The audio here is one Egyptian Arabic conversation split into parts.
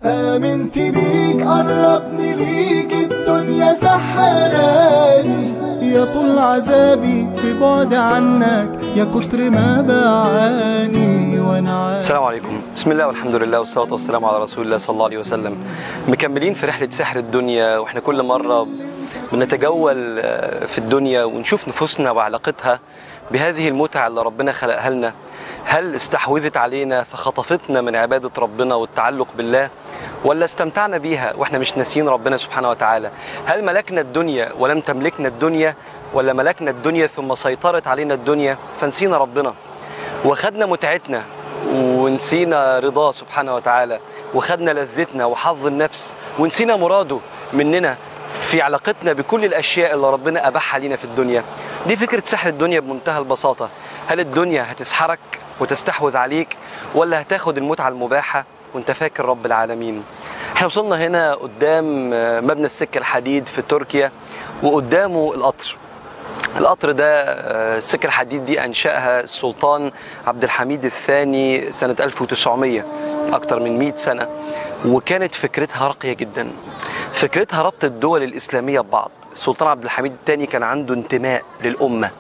آمنت بيك قربني ليك الدنيا سحراني يا طول عذابي في بعد عنك يا كتر ما بعاني وانا عارف السلام عليكم بسم الله والحمد لله والصلاة والسلام على رسول الله صلى الله عليه وسلم مكملين في رحلة سحر الدنيا واحنا كل مرة بنتجول آه، في الدنيا ونشوف نفوسنا وعلاقتها بهذه المتعة اللي ربنا خلقها لنا هل استحوذت علينا فخطفتنا من عبادة ربنا والتعلق بالله ولا استمتعنا بيها واحنا مش ناسيين ربنا سبحانه وتعالى هل ملكنا الدنيا ولم تملكنا الدنيا ولا ملكنا الدنيا ثم سيطرت علينا الدنيا فنسينا ربنا وخدنا متعتنا ونسينا رضاه سبحانه وتعالى وخدنا لذتنا وحظ النفس ونسينا مراده مننا في علاقتنا بكل الاشياء اللي ربنا اباحها لينا في الدنيا دي فكره سحر الدنيا بمنتهى البساطه هل الدنيا هتسحرك وتستحوذ عليك ولا هتاخد المتعه المباحه وانت فاكر رب العالمين احنا وصلنا هنا قدام آه، مبنى السكه الحديد في تركيا وقدامه القطر القطر ده آه، السكة الحديد دي أنشأها السلطان عبد الحميد الثاني سنة 1900 أكتر من 100 سنة وكانت فكرتها راقية جدا فكرتها ربط الدول الإسلامية ببعض السلطان عبد الحميد الثاني كان عنده انتماء للأمة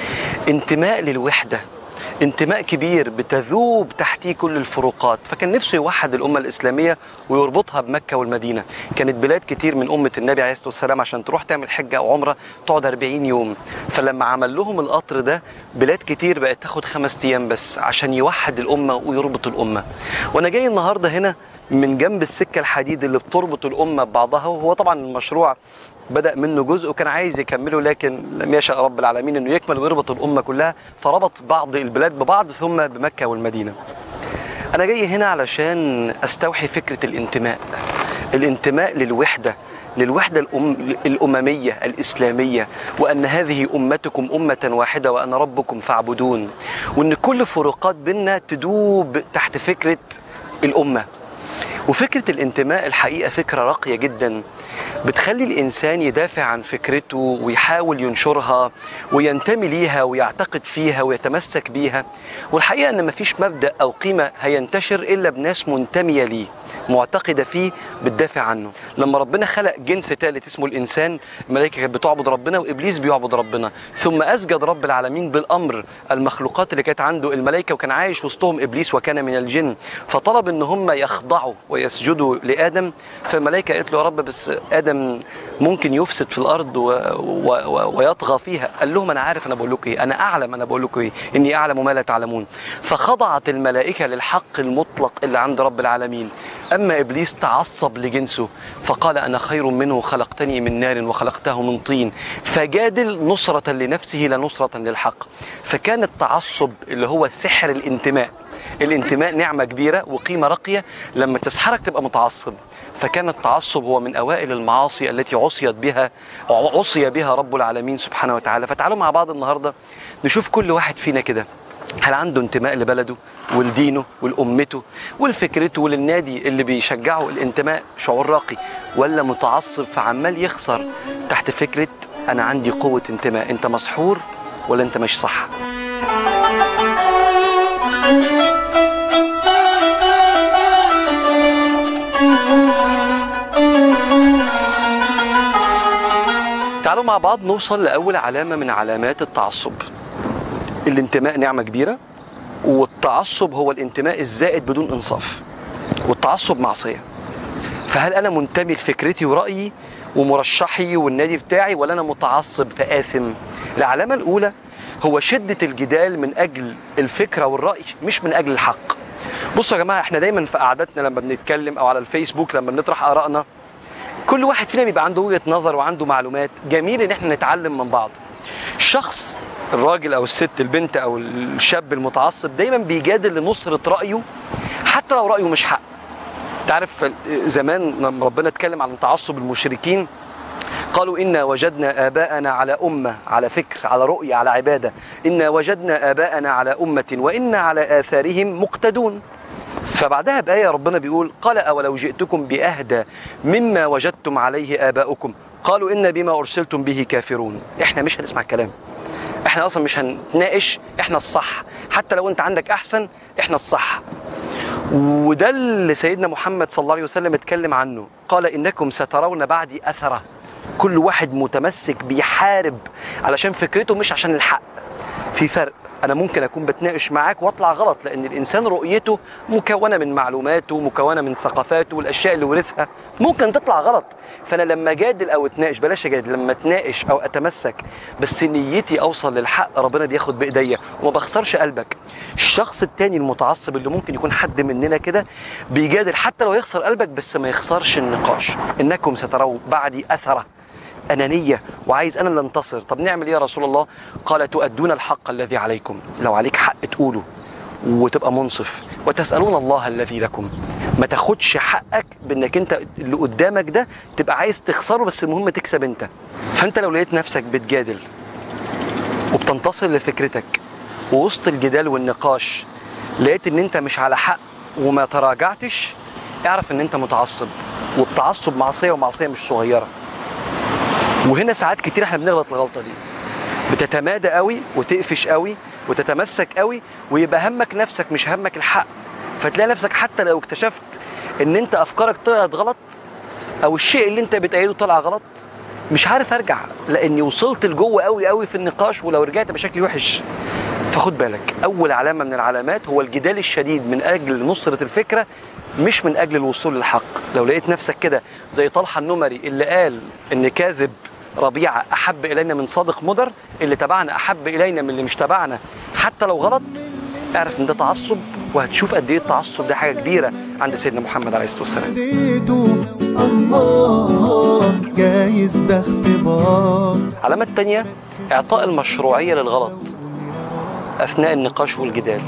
انتماء للوحدة انتماء كبير بتذوب تحتيه كل الفروقات فكان نفسه يوحد الأمة الإسلامية ويربطها بمكة والمدينة كانت بلاد كتير من أمة النبي عليه الصلاة والسلام عشان تروح تعمل حجة أو عمرة تقعد 40 يوم فلما عمل لهم القطر ده بلاد كتير بقت تاخد خمس أيام بس عشان يوحد الأمة ويربط الأمة وأنا جاي النهاردة هنا من جنب السكة الحديد اللي بتربط الأمة ببعضها وهو طبعا المشروع بدأ منه جزء وكان عايز يكمله لكن لم يشاء رب العالمين انه يكمل ويربط الامه كلها فربط بعض البلاد ببعض ثم بمكه والمدينه. انا جاي هنا علشان استوحي فكره الانتماء. الانتماء للوحده للوحدة الأم الأممية الإسلامية وأن هذه أمتكم أمة واحدة وأنا ربكم فاعبدون وأن كل فروقات بيننا تدوب تحت فكرة الأمة وفكرة الانتماء الحقيقة فكرة راقية جدا بتخلي الإنسان يدافع عن فكرته ويحاول ينشرها وينتمي ليها ويعتقد فيها ويتمسك بيها والحقيقة أن مفيش مبدأ أو قيمة هينتشر إلا بناس منتمية ليه معتقدة فيه بتدافع عنه لما ربنا خلق جنس ثالث اسمه الإنسان الملائكة كانت بتعبد ربنا وإبليس بيعبد ربنا ثم أسجد رب العالمين بالأمر المخلوقات اللي كانت عنده الملائكة وكان عايش وسطهم إبليس وكان من الجن فطلب إن هم يخضعوا ويسجدوا لآدم فالملائكة قالت له يا رب بس آدم ممكن يفسد في الأرض و... و... و... ويطغى فيها قال لهم أنا عارف أنا بقول لكم إيه أنا أعلم أنا بقول لكم إيه إني أعلم ما لا تعلمون فخضعت الملائكة للحق المطلق اللي عند رب العالمين أما إبليس تعصب لجنسه فقال أنا خير منه خلقتني من نار وخلقته من طين فجادل نصرة لنفسه لا نصرة للحق فكان التعصب اللي هو سحر الانتماء الانتماء نعمة كبيرة وقيمة راقية لما تسحرك تبقى متعصب فكان التعصب هو من أوائل المعاصي التي عصيت بها عصي بها رب العالمين سبحانه وتعالى فتعالوا مع بعض النهاردة نشوف كل واحد فينا كده هل عنده انتماء لبلده ولدينه ولأمته ولفكرته وللنادي اللي بيشجعه الانتماء شعور راقي ولا متعصب فعمال يخسر تحت فكرة أنا عندي قوة انتماء أنت مسحور ولا أنت مش صح تعالوا مع بعض نوصل لأول علامة من علامات التعصب الانتماء نعمة كبيرة والتعصب هو الانتماء الزائد بدون انصاف والتعصب معصيه فهل انا منتمي لفكرتي ورايي ومرشحي والنادي بتاعي ولا انا متعصب فاثم العلامه الاولى هو شده الجدال من اجل الفكره والراي مش من اجل الحق بصوا يا جماعه احنا دايما في قعداتنا لما بنتكلم او على الفيسبوك لما بنطرح ارائنا كل واحد فينا بيبقى عنده وجهه نظر وعنده معلومات جميل ان احنا نتعلم من بعض الشخص الراجل او الست البنت او الشاب المتعصب دايما بيجادل لنصرة رأيه حتى لو رأيه مش حق تعرف زمان لما ربنا اتكلم عن تعصب المشركين قالوا إنا وجدنا آباءنا على أمة على فكر على رؤية على عبادة إنا وجدنا آباءنا على أمة وإنا على آثارهم مقتدون فبعدها بآية ربنا بيقول قال أولو جئتكم بأهدى مما وجدتم عليه آباؤكم قالوا إن بما أرسلتم به كافرون إحنا مش هنسمع الكلام احنا اصلا مش هنتناقش احنا الصح حتى لو انت عندك احسن احنا الصح وده اللي سيدنا محمد صلى الله عليه وسلم اتكلم عنه قال انكم سترون بعدي اثره كل واحد متمسك بيحارب علشان فكرته مش عشان الحق في فرق انا ممكن اكون بتناقش معاك واطلع غلط لان الانسان رؤيته مكونه من معلوماته مكونه من ثقافاته والاشياء اللي ورثها ممكن تطلع غلط فانا لما اجادل او اتناقش بلاش اجادل لما اتناقش او اتمسك بس نيتي اوصل للحق ربنا بياخد بايديا وما بخسرش قلبك الشخص التاني المتعصب اللي ممكن يكون حد مننا كده بيجادل حتى لو يخسر قلبك بس ما يخسرش النقاش انكم ستروا بعدي اثره أنانية وعايز أنا اللي أنتصر طب نعمل إيه يا رسول الله قال تؤدون الحق الذي عليكم لو عليك حق تقوله وتبقى منصف وتسألون الله الذي لكم ما تاخدش حقك بانك انت اللي قدامك ده تبقى عايز تخسره بس المهم تكسب انت فانت لو لقيت نفسك بتجادل وبتنتصر لفكرتك ووسط الجدال والنقاش لقيت ان انت مش على حق وما تراجعتش اعرف ان انت متعصب والتعصب معصيه ومعصيه مش صغيره وهنا ساعات كتير احنا بنغلط الغلطه دي بتتمادى قوي وتقفش قوي وتتمسك قوي ويبقى همك نفسك مش همك الحق فتلاقي نفسك حتى لو اكتشفت ان انت افكارك طلعت غلط او الشيء اللي انت بتأيده طلع غلط مش عارف ارجع لاني وصلت لجوه قوي قوي في النقاش ولو رجعت بشكل وحش فخد بالك اول علامه من العلامات هو الجدال الشديد من اجل نصره الفكره مش من اجل الوصول للحق لو لقيت نفسك كده زي طلحه النمري اللي قال ان كاذب ربيعه احب الينا من صادق مضر اللي تبعنا احب الينا من اللي مش تبعنا حتى لو غلط اعرف ان ده تعصب وهتشوف قد ايه التعصب ده حاجه كبيره عند سيدنا محمد عليه الصلاه والسلام اديته الله جايز ده اختبار العلامه الثانيه اعطاء المشروعيه للغلط اثناء النقاش والجدال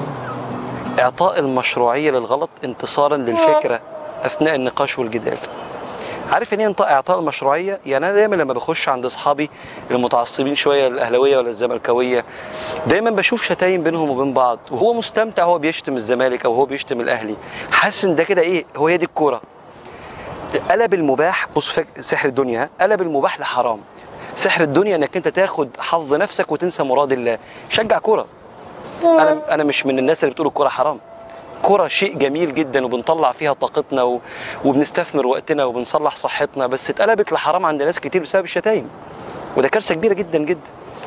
اعطاء المشروعيه للغلط انتصارا للفكره اثناء النقاش والجدال عارف يعني ايه اعطاء المشروعيه يعني انا دايما لما بخش عند اصحابي المتعصبين شويه الاهلاويه ولا الزملكاويه دايما بشوف شتايم بينهم وبين بعض وهو مستمتع هو بيشتم الزمالك او هو بيشتم الاهلي حاسس ان ده كده ايه هو هي دي الكوره قلب المباح بص فاك سحر الدنيا ها؟ قلب المباح لحرام سحر الدنيا انك انت تاخد حظ نفسك وتنسى مراد الله شجع كوره انا انا مش من الناس اللي بتقول الكوره حرام كرة شيء جميل جدا وبنطلع فيها طاقتنا و... وبنستثمر وقتنا وبنصلح صحتنا بس اتقلبت لحرام عند ناس كتير بسبب الشتايم وده كارثة كبيرة جدا جدا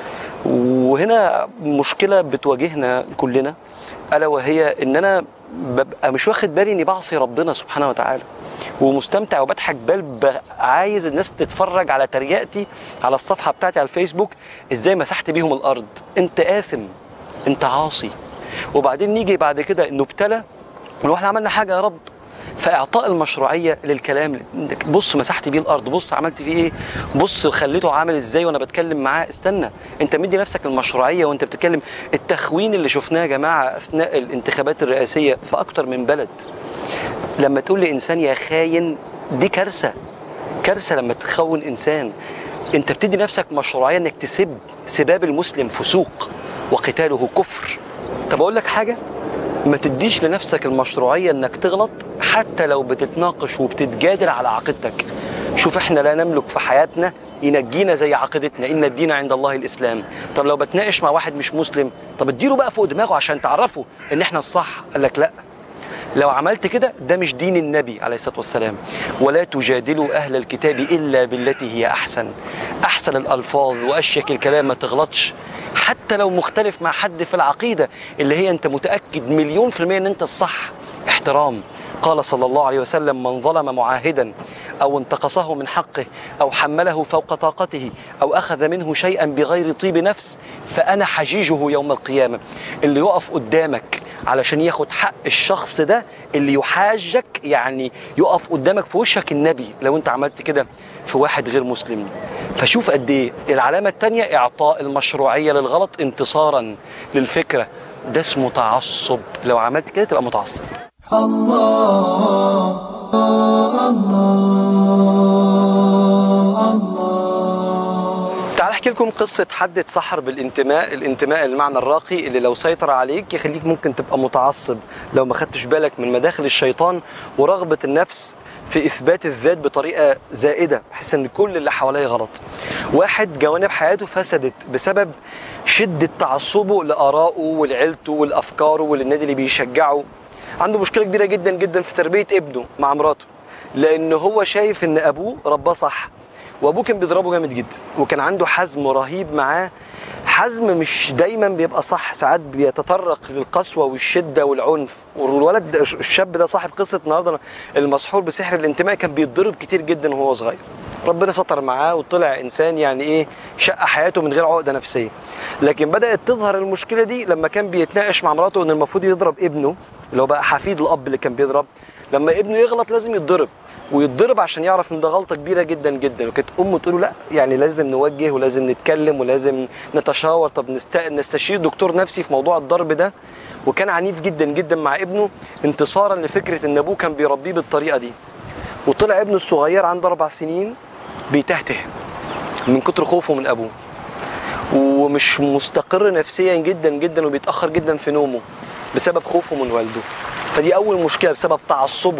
وهنا مشكلة بتواجهنا كلنا ألا وهي إن أنا ببقى مش واخد بالي إني بعصي ربنا سبحانه وتعالى ومستمتع وبضحك بال ب- عايز الناس تتفرج على تريقتي على الصفحة بتاعتي على الفيسبوك إزاي مسحت بيهم الأرض أنت آثم أنت عاصي وبعدين نيجي بعد كده نبتلى ونقول احنا عملنا حاجه يا رب فاعطاء المشروعيه للكلام إنك بص مسحت بيه الارض بص عملت فيه ايه بص خليته عامل ازاي وانا بتكلم معاه استنى انت مدي نفسك المشروعيه وانت بتتكلم التخوين اللي شفناه يا جماعه اثناء الانتخابات الرئاسيه في اكتر من بلد لما تقول لانسان يا خاين دي كارثه كارثه لما تخون انسان انت بتدي نفسك مشروعيه انك تسب سباب المسلم فسوق وقتاله كفر طب اقول لك حاجه ما تديش لنفسك المشروعيه انك تغلط حتى لو بتتناقش وبتتجادل على عقيدتك شوف احنا لا نملك في حياتنا ينجينا زي عقيدتنا ان الدين عند الله الاسلام طب لو بتناقش مع واحد مش مسلم طب اديله بقى فوق دماغه عشان تعرفه ان احنا الصح قال لك لا لو عملت كده ده مش دين النبي عليه الصلاه والسلام ولا تجادلوا اهل الكتاب الا بالتي هي احسن احسن الالفاظ واشيك الكلام ما تغلطش حتى لو مختلف مع حد في العقيده اللي هي انت متاكد مليون في الميه ان انت الصح احترام قال صلى الله عليه وسلم من ظلم معاهدا او انتقصه من حقه او حمله فوق طاقته او اخذ منه شيئا بغير طيب نفس فانا حجيجه يوم القيامه اللي يقف قدامك علشان ياخد حق الشخص ده اللي يحاجك يعني يقف قدامك في وشك النبي لو انت عملت كده في واحد غير مسلم فشوف قد ايه العلامه الثانيه اعطاء المشروعيه للغلط انتصارا للفكره ده اسمه تعصب لو عملت كده تبقى متعصب تعال احكي لكم قصة حد اتسحر بالانتماء، الانتماء المعنى الراقي اللي لو سيطر عليك يخليك ممكن تبقى متعصب لو ما خدتش بالك من مداخل الشيطان ورغبة النفس في اثبات الذات بطريقة زائدة بحيث ان كل اللي حواليه غلط. واحد جوانب حياته فسدت بسبب شدة تعصبه لآرائه ولعيلته ولأفكاره وللنادي اللي بيشجعه عنده مشكله كبيره جدا جدا في تربيه ابنه مع مراته لان هو شايف ان ابوه رباه صح وابوه كان بيضربه جامد جدا وكان عنده حزم رهيب معاه حزم مش دايما بيبقى صح ساعات بيتطرق للقسوه والشده والعنف والولد ده- الشاب ده صاحب قصه النهارده المسحور بسحر الانتماء كان بيتضرب كتير جدا وهو صغير ربنا ستر معاه وطلع انسان يعني ايه شق حياته من غير عقده نفسيه لكن بدات تظهر المشكله دي لما كان بيتناقش مع مراته ان المفروض يضرب ابنه اللي هو بقى حفيد الاب اللي كان بيضرب لما ابنه يغلط لازم يتضرب ويتضرب عشان يعرف ان ده غلطه كبيره جدا جدا وكانت امه تقول له لا يعني لازم نوجه ولازم نتكلم ولازم نتشاور طب نست... نستشير دكتور نفسي في موضوع الضرب ده وكان عنيف جدا جدا مع ابنه انتصارا لفكره ان ابوه كان بيربيه بالطريقه دي وطلع ابنه الصغير عنده اربع سنين بيتهته من كتر خوفه من ابوه ومش مستقر نفسيا جدا جدا وبيتاخر جدا في نومه بسبب خوفه من والده فدي اول مشكله بسبب تعصبه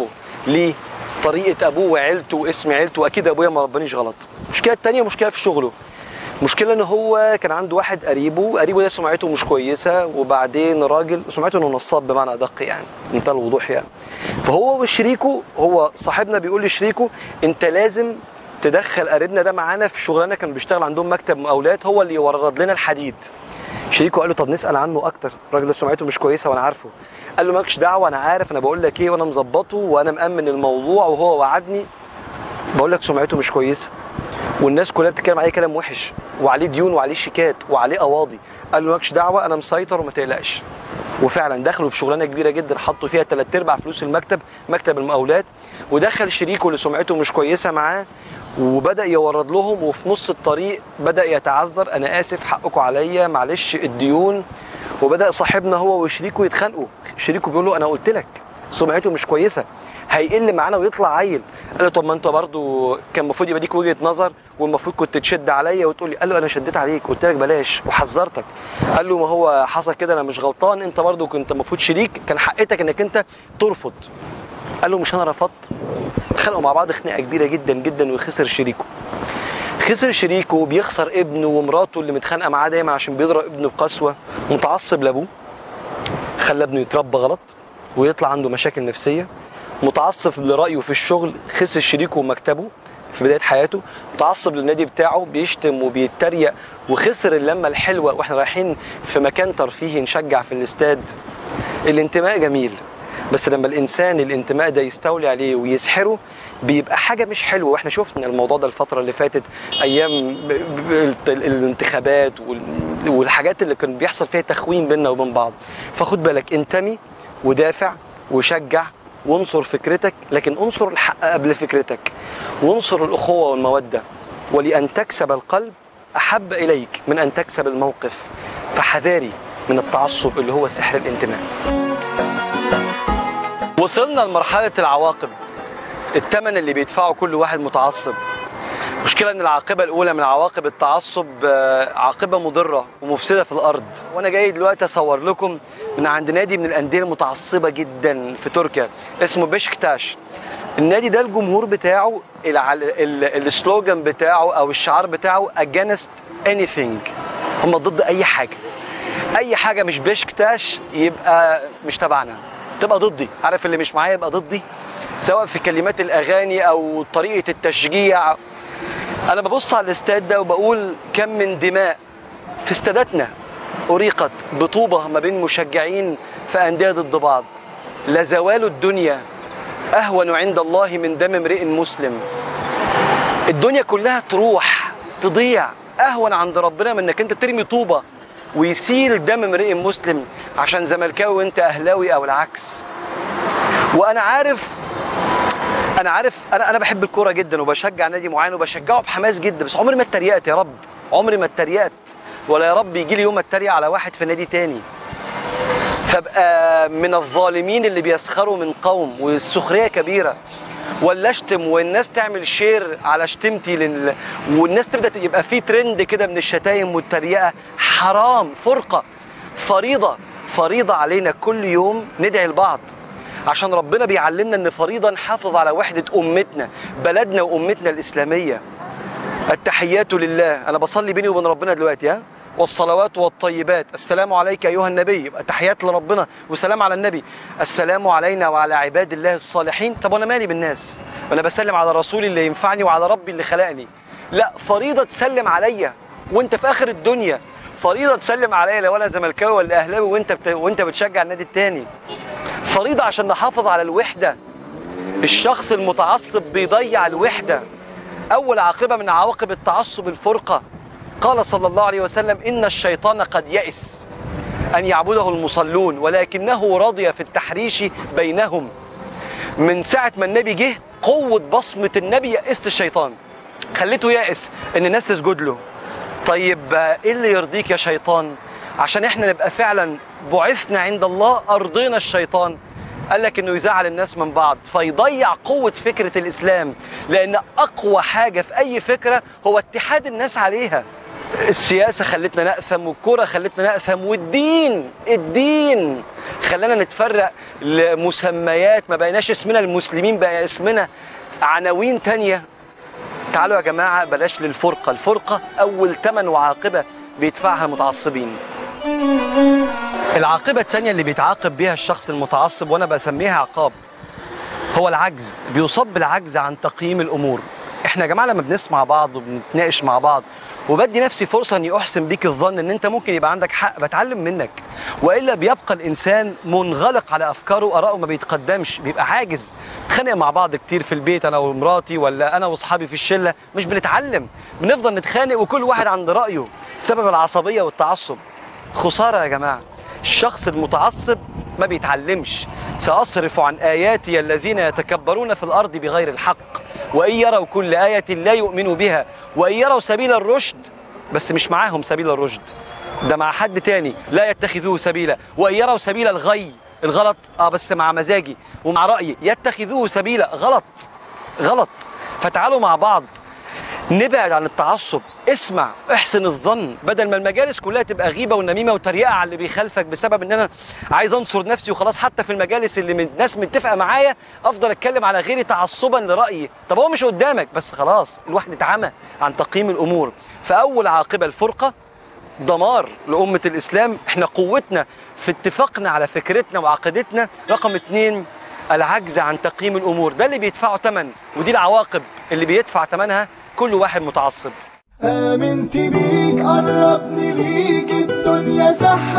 لطريقه ابوه وعيلته واسم عيلته واكيد ابويا ما ربانيش غلط المشكله الثانيه مشكله في شغله مشكلة ان هو كان عنده واحد قريبه قريبه ده سمعته مش كويسة وبعدين راجل سمعته انه نصاب بمعنى ادق يعني منتهى الوضوح يعني فهو وشريكه هو صاحبنا بيقول لشريكه انت لازم تدخل قريبنا ده معانا في شغلانه كان بيشتغل عندهم مكتب مقاولات هو اللي يورد لنا الحديد شريكه قال له طب نسال عنه اكتر الراجل ده سمعته مش كويسه وانا عارفه قال له مالكش دعوه انا عارف انا بقول لك ايه وانا مظبطه وانا مامن الموضوع وهو وعدني بقول لك سمعته مش كويسه والناس كلها بتتكلم عليه كلام وحش وعليه ديون وعليه شيكات وعليه قواضي قال له مالكش دعوه انا مسيطر وما تقلقش وفعلا دخلوا في شغلانه كبيره جدا حطوا فيها ثلاث ارباع فلوس المكتب مكتب المقاولات ودخل شريكه اللي سمعته مش كويسه معاه وبدا يورد لهم وفي نص الطريق بدا يتعذر انا اسف حقكم عليا معلش الديون وبدا صاحبنا هو وشريكه يتخانقوا شريكه بيقول له انا قلت لك سمعته مش كويسه هيقل معانا ويطلع عيل قال له طب ما انت برضو كان المفروض يبقى ليك وجهه نظر والمفروض كنت تشد عليا وتقول لي قال له انا شديت عليك قلت لك بلاش وحذرتك قال له ما هو حصل كده انا مش غلطان انت برضو كنت المفروض شريك كان حقتك انك انت ترفض قال له مش انا رفضت اتخانقوا مع بعض خناقه كبيره جدا جدا وخسر شريكه خسر شريكه بيخسر ابنه ومراته اللي متخانقه معاه دايما عشان بيضرب ابنه بقسوه متعصب لابوه خلى ابنه يتربى غلط ويطلع عنده مشاكل نفسيه متعصب لرايه في الشغل خسر شريكه ومكتبه في بدايه حياته متعصب للنادي بتاعه بيشتم وبيتريق وخسر اللمه الحلوه واحنا رايحين في مكان ترفيهي نشجع في الاستاد الانتماء جميل بس لما الانسان الانتماء ده يستولي عليه ويسحره بيبقى حاجه مش حلوه واحنا شفنا الموضوع ده الفتره اللي فاتت ايام ب- ب- ال- الانتخابات وال- والحاجات اللي كان بيحصل فيها تخوين بيننا وبين بعض فخد بالك انتمي ودافع وشجع وانصر فكرتك لكن انصر الحق قبل فكرتك وانصر الاخوه والموده ولان تكسب القلب احب اليك من ان تكسب الموقف فحذاري من التعصب اللي هو سحر الانتماء وصلنا لمرحله العواقب الثمن اللي بيدفعه كل واحد متعصب المشكله ان العاقبه الاولى من عواقب التعصب آه، عاقبه مضره ومفسده في الارض وانا جاي دلوقتي اصور لكم من عند نادي من الانديه المتعصبه جدا في تركيا اسمه بشكتاش النادي ده الجمهور بتاعه الع- ال- السلوجان بتاعه او الشعار بتاعه against anything هم ضد اي حاجه اي حاجه مش بشكتاش يبقى مش تبعنا تبقى ضدي عارف اللي مش معايا يبقى ضدي سواء في كلمات الاغاني او طريقه التشجيع انا ببص على الاستاد ده وبقول كم من دماء في استاداتنا أريقت بطوبة ما بين مشجعين في أندية ضد بعض لزوال الدنيا أهون عند الله من دم امرئ مسلم الدنيا كلها تروح تضيع أهون عند ربنا من إنك أنت ترمي طوبة ويسيل دم امرئ مسلم عشان زملكاوي وأنت أهلاوي أو العكس وأنا عارف انا عارف انا انا بحب الكوره جدا وبشجع نادي معين وبشجعه بحماس جدا بس عمري ما اتريقت يا رب عمري ما اتريقت ولا يا رب يجي لي يوم اتريق على واحد في نادي تاني فابقى من الظالمين اللي بيسخروا من قوم والسخريه كبيره ولا اشتم والناس تعمل شير على شتمتي لل... والناس تبدا يبقى في ترند كده من الشتايم والتريقه حرام فرقه فريضه فريضه علينا كل يوم ندعي لبعض عشان ربنا بيعلمنا ان فريضه نحافظ على وحده امتنا بلدنا وامتنا الاسلاميه التحيات لله انا بصلي بيني وبين ربنا دلوقتي ها والصلوات والطيبات السلام عليك ايها النبي يبقى تحيات لربنا وسلام على النبي السلام علينا وعلى عباد الله الصالحين طب وانا مالي بالناس وانا بسلم على رسولي اللي ينفعني وعلى ربي اللي خلقني لا فريضه تسلم عليا وانت في اخر الدنيا فريضه تسلم عليا لو انا زملكاوي ولا اهلاوي وانت بت... وانت بتشجع النادي التاني فريضه عشان نحافظ على الوحده الشخص المتعصب بيضيع الوحده اول عاقبه من عواقب التعصب الفرقه قال صلى الله عليه وسلم ان الشيطان قد يئس ان يعبده المصلون ولكنه رضي في التحريش بينهم من ساعه ما النبي جه قوه بصمه النبي يأست الشيطان خليته يائس ان الناس تسجد له طيب آه، ايه اللي يرضيك يا شيطان عشان احنا نبقى فعلا بعثنا عند الله ارضينا الشيطان قال لك انه يزعل الناس من بعض فيضيع قوه فكره الاسلام لان اقوى حاجه في اي فكره هو اتحاد الناس عليها السياسه خلتنا نأثم والكوره خلتنا نأثم والدين الدين خلانا نتفرق لمسميات ما بقيناش اسمنا المسلمين بقى اسمنا عناوين تانية تعالوا يا جماعه بلاش للفرقه الفرقه اول ثمن وعاقبه بيدفعها المتعصبين العاقبة الثانية اللي بيتعاقب بيها الشخص المتعصب وأنا بسميها عقاب هو العجز بيصاب بالعجز عن تقييم الأمور احنا يا جماعة لما بنسمع بعض وبنتناقش مع بعض وبدي نفسي فرصة اني احسن بيك الظن ان انت ممكن يبقى عندك حق بتعلم منك والا بيبقى الانسان منغلق على افكاره وارائه ما بيتقدمش بيبقى عاجز نتخانق مع بعض كتير في البيت انا ومراتي ولا انا واصحابي في الشله مش بنتعلم بنفضل نتخانق وكل واحد عند رايه سبب العصبيه والتعصب خساره يا جماعه الشخص المتعصب ما بيتعلمش سأصرف عن آياتي الذين يتكبرون في الأرض بغير الحق وإن يروا كل آية لا يؤمنوا بها وإن يروا سبيل الرشد بس مش معاهم سبيل الرشد ده مع حد تاني لا يتخذوه سبيلا وإن يروا سبيل الغي الغلط اه بس مع مزاجي ومع رأيي يتخذوه سبيلا غلط غلط فتعالوا مع بعض نبعد عن التعصب اسمع احسن الظن بدل ما المجالس كلها تبقى غيبه ونميمه وتريقه على اللي بيخالفك بسبب ان انا عايز انصر نفسي وخلاص حتى في المجالس اللي من الناس متفقه معايا افضل اتكلم على غيري تعصبا لرايي طب هو مش قدامك بس خلاص الواحد اتعمى عن تقييم الامور فاول عاقبه الفرقه دمار لأمة الإسلام احنا قوتنا في اتفاقنا على فكرتنا وعقيدتنا رقم اتنين العجز عن تقييم الأمور ده اللي بيدفعه ثمن ودي العواقب اللي بيدفع ثمنها كل واحد متعصب آمنت بيك قربني ليك الدنيا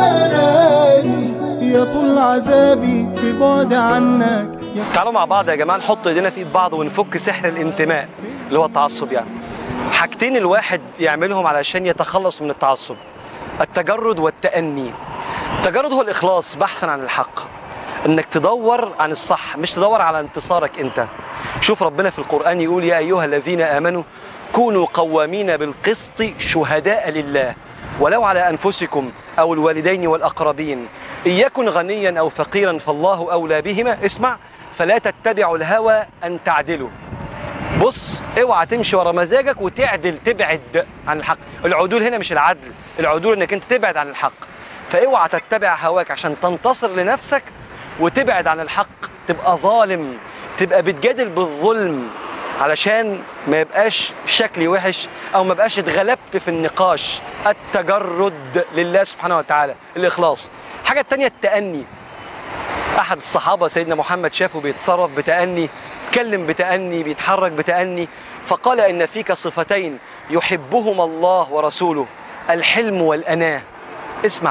سحراني يا طول عذابي في بعد عنك يا تعالوا مع بعض يا جماعة نحط ايدينا في ايد بعض ونفك سحر الانتماء اللي هو التعصب يعني حاجتين الواحد يعملهم علشان يتخلص من التعصب التجرد والتأني التجرد هو الإخلاص بحثا عن الحق انك تدور عن الصح مش تدور على انتصارك انت شوف ربنا في القرآن يقول يا أيها الذين آمنوا كونوا قوامين بالقسط شهداء لله ولو على أنفسكم أو الوالدين والأقربين إن يكن غنيا أو فقيرا فالله أولى بهما اسمع فلا تتبعوا الهوى أن تعدلوا بص اوعى تمشي ورا مزاجك وتعدل تبعد عن الحق العدول هنا مش العدل العدول انك انت تبعد عن الحق فاوعى تتبع هواك عشان تنتصر لنفسك وتبعد عن الحق تبقى ظالم تبقى بتجادل بالظلم علشان ما يبقاش شكلي وحش او ما بقاش اتغلبت في النقاش التجرد لله سبحانه وتعالى الاخلاص الحاجه التانية التأني احد الصحابه سيدنا محمد شافه بيتصرف بتأني اتكلم بتأني بيتحرك بتأني فقال ان فيك صفتين يحبهما الله ورسوله الحلم والأناة اسمع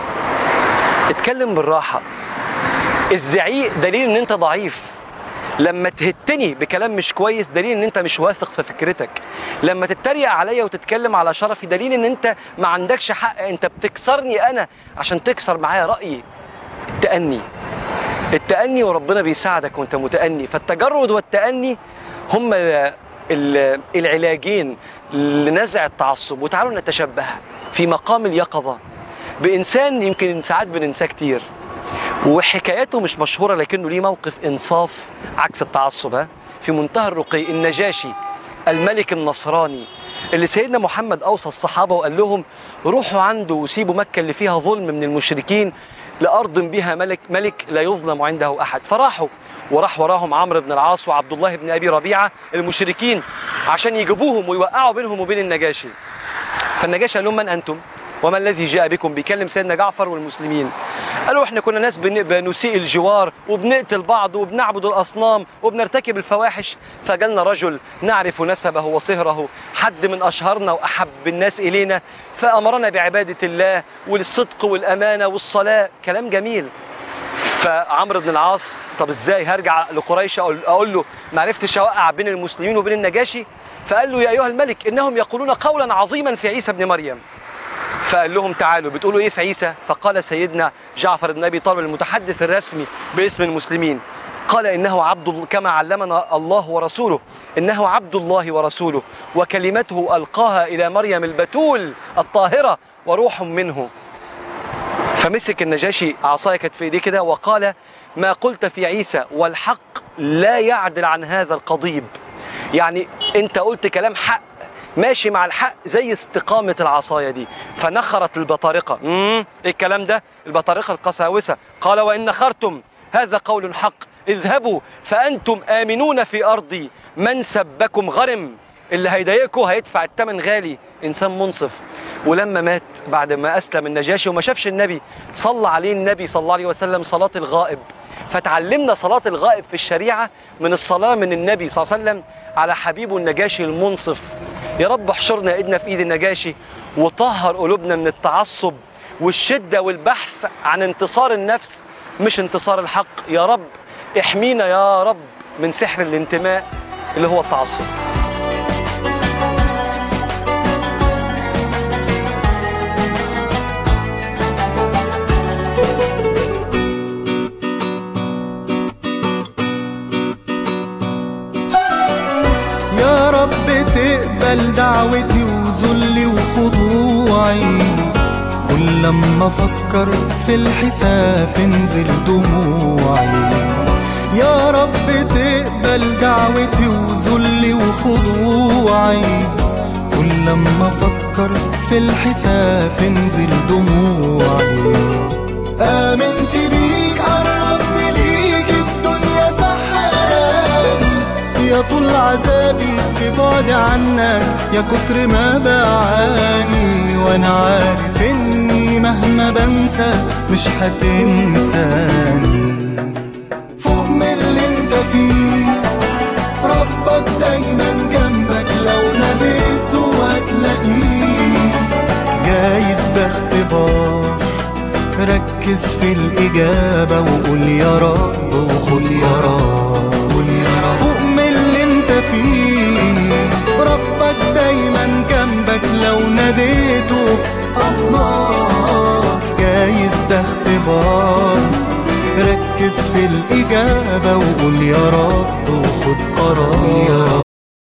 اتكلم بالراحة الزعيق دليل ان انت ضعيف لما تهتني بكلام مش كويس دليل ان انت مش واثق في فكرتك لما تتريق عليا وتتكلم على شرفي دليل ان انت ما عندكش حق انت بتكسرني انا عشان تكسر معايا رأيي التأني التأني وربنا بيساعدك وانت متأني فالتجرد والتأني هم ال- ال- العلاجين لنزع التعصب وتعالوا نتشبه في مقام اليقظة بإنسان يمكن ساعات بننساه كتير وحكايته مش مشهورة لكنه ليه موقف إنصاف عكس التعصب ها في منتهى الرقي النجاشي الملك النصراني اللي سيدنا محمد أوصى الصحابة وقال لهم روحوا عنده وسيبوا مكة اللي فيها ظلم من المشركين لأرض بها ملك ملك لا يظلم عنده أحد فراحوا وراح وراهم عمرو بن العاص وعبد الله بن أبي ربيعة المشركين عشان يجيبوهم ويوقعوا بينهم وبين النجاشي فالنجاشي قال لهم من أنتم وما الذي جاء بكم بيكلم سيدنا جعفر والمسلمين قالوا احنا كنا ناس بن- بنسيء الجوار وبنقتل بعض وبنعبد الاصنام وبنرتكب الفواحش فجالنا رجل نعرف نسبه وصهره حد من اشهرنا واحب الناس الينا فامرنا بعباده الله والصدق والامانه والصلاه كلام جميل فعمرو بن العاص طب ازاي هرجع لقريش اقول, أقول له ما عرفتش اوقع بين المسلمين وبين النجاشي فقال له يا ايها الملك انهم يقولون قولا عظيما في عيسى ابن مريم فقال لهم تعالوا بتقولوا ايه في عيسى فقال سيدنا جعفر بن ابي طالب المتحدث الرسمي باسم المسلمين قال انه عبد الله كما علمنا الله ورسوله انه عبد الله ورسوله وكلمته القاها الى مريم البتول الطاهره وروح منه فمسك النجاشي عصايه كانت في ايديه كده وقال ما قلت في عيسى والحق لا يعدل عن هذا القضيب يعني انت قلت كلام حق ماشي مع الحق زي استقامة العصاية دي فنخرت البطارقة امم ايه الكلام ده البطارقة القساوسة قال وإن نخرتم هذا قول حق اذهبوا فأنتم آمنون في أرضي من سبكم غرم اللي هيضايقكم هيدفع الثمن غالي إنسان منصف ولما مات بعد ما أسلم النجاشي وما شافش النبي صلى عليه النبي صلى الله عليه وسلم صلاة الغائب فتعلمنا صلاة الغائب في الشريعة من الصلاة من النبي صلى الله عليه وسلم على حبيبه النجاشي المنصف يا رب احشرنا ايدنا في ايد النجاشي وطهر قلوبنا من التعصب والشدة والبحث عن انتصار النفس مش انتصار الحق يا رب احمينا يا رب من سحر الانتماء اللي هو التعصب يا رب تقبل دعوتي وذلي وخضوعي كل لما افكر في الحساب تنزل دموعي يا رب تقبل دعوتي وذلي وخضوعي كل لما افكر في الحساب تنزل دموعي آمنت بيك قربني ليك الدنيا سحراني يا طول عذابي في بعد عنك يا كتر ما بعاني وانا عارف اني مهما بنسى مش هتنساني فوق من اللي انت فيه ربك دايما جنبك لو ناديته هتلاقيه جايز ده اختبار ركز في الإجابة وقول يا رب وخد يا رب قول يا رب فوق من اللي انت فيه ربك دايما جنبك لو ناديته الله جايز ده اختبار ركز في الإجابة وقول يا رب وخد قرار